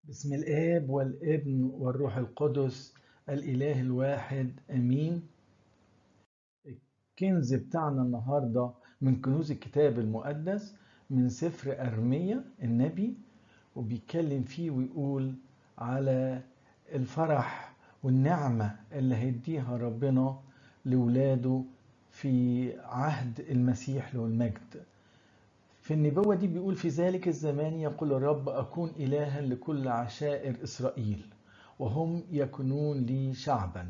بسم الآب والابن والروح القدس الإله الواحد آمين الكنز بتاعنا النهاردة من كنوز الكتاب المقدس من سفر أرمية النبي وبيتكلم فيه ويقول على الفرح والنعمة اللي هيديها ربنا لولاده في عهد المسيح له المجد في النبوة دي بيقول في ذلك الزمان يقول الرب أكون إلها لكل عشائر إسرائيل وهم يكونون لي شعبا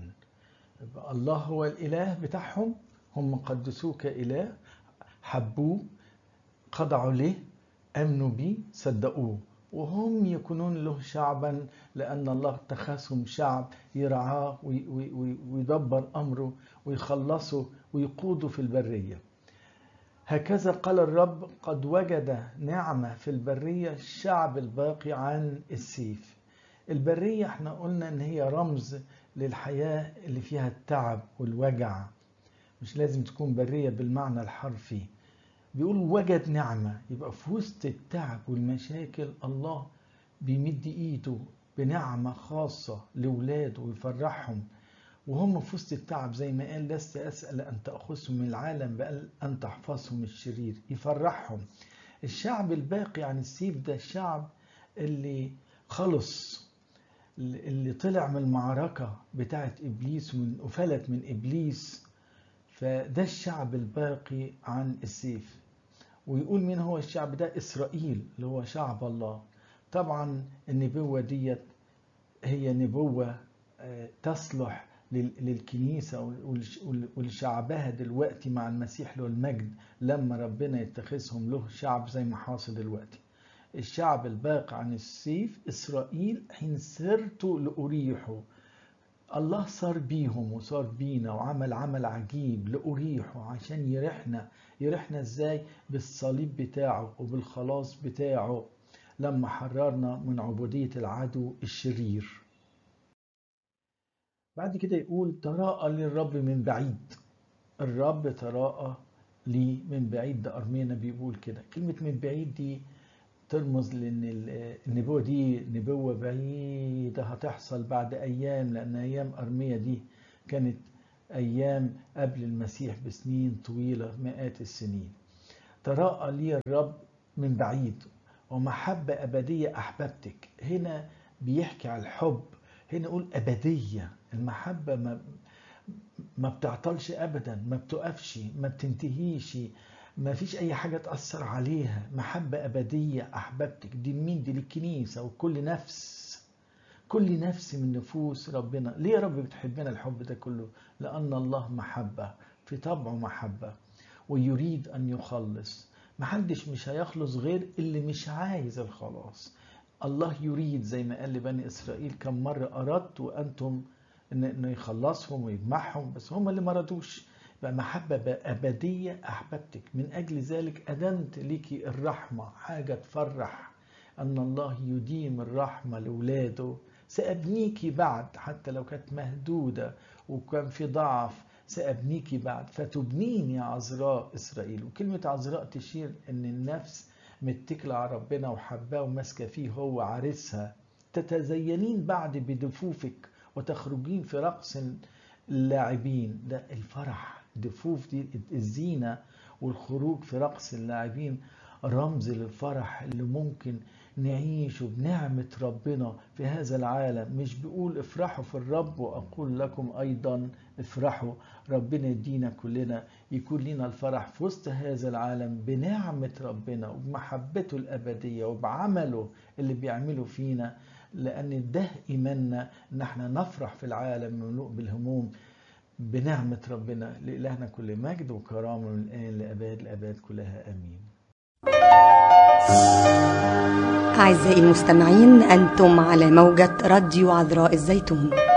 الله هو الإله بتاعهم هم قدسوه كإله حبوه خضعوا له آمنوا بيه صدقوه وهم يكونون له شعبا لأن الله اتخذهم شعب يرعاه ويدبر أمره ويخلصه ويقوده في البرية هكذا قال الرب قد وجد نعمة في البرية الشعب الباقي عن السيف البرية احنا قلنا ان هي رمز للحياة اللي فيها التعب والوجع مش لازم تكون برية بالمعنى الحرفي بيقول وجد نعمة يبقى في وسط التعب والمشاكل الله بيمد ايده بنعمة خاصة لولاده ويفرحهم وهم في وسط التعب زي ما قال لست أسأل أن تأخذهم من العالم بل أن تحفظهم الشرير يفرحهم الشعب الباقي عن السيف ده الشعب اللي خلص اللي طلع من المعركة بتاعت إبليس وفلت من إبليس فده الشعب الباقي عن السيف ويقول مين هو الشعب ده إسرائيل اللي هو شعب الله طبعا النبوة ديت هي نبوة تصلح للكنيسة ولشعبها دلوقتي مع المسيح له المجد لما ربنا يتخذهم له شعب زي ما حاصل دلوقتي الشعب الباقي عن السيف إسرائيل حين سرت لأريحه الله صار بيهم وصار بينا وعمل عمل عجيب لأريحه عشان يرحنا يرحنا ازاي بالصليب بتاعه وبالخلاص بتاعه لما حررنا من عبودية العدو الشرير بعد كده يقول تراءى للرب من بعيد الرب تراءى لي من بعيد ده أرمينا بيقول كده كلمة من بعيد دي ترمز لأن النبوة دي نبوة بعيدة هتحصل بعد أيام لأن أيام أرمية دي كانت أيام قبل المسيح بسنين طويلة مئات السنين تراءى لي الرب من بعيد ومحبة أبدية أحببتك هنا بيحكي على الحب هنا نقول أبدية المحبة ما ما بتعطلش أبدا ما بتقفش ما بتنتهيش ما فيش أي حاجة تأثر عليها محبة أبدية أحببتك دي مين دي للكنيسة وكل نفس كل نفس من نفوس ربنا ليه يا رب بتحبنا الحب ده كله لأن الله محبة في طبعه محبة ويريد أن يخلص محدش مش هيخلص غير اللي مش عايز الخلاص الله يريد زي ما قال لبني إسرائيل كم مرة أردت وأنتم إنه يخلصهم ويجمعهم بس هم اللي ما رضوش يبقى محبة أبدية أحببتك من أجل ذلك أدمت ليكي الرحمة حاجة تفرح أن الله يديم الرحمة لولاده سأبنيكي بعد حتى لو كانت مهدودة وكان في ضعف سأبنيكي بعد فتبنيني عذراء إسرائيل وكلمة عذراء تشير أن النفس متكلة على ربنا وحباه وماسكة فيه هو عارسها تتزينين بعد بدفوفك وتخرجين في رقص اللاعبين ده الفرح دفوف دي الزينة والخروج في رقص اللاعبين رمز للفرح اللي ممكن نعيشه بنعمة ربنا في هذا العالم مش بيقول افرحوا في الرب وأقول لكم أيضا افرحوا ربنا يدينا كلنا يكون لنا الفرح في وسط هذا العالم بنعمة ربنا وبمحبته الأبدية وبعمله اللي بيعمله فينا لأن ده إيماننا إن احنا نفرح في العالم مملوء بالهموم بنعمة ربنا لإلهنا كل مجد وكرامة من الآن لأباد الأباد كلها آمين أعزائي المستمعين أنتم على موجة راديو عذراء الزيتون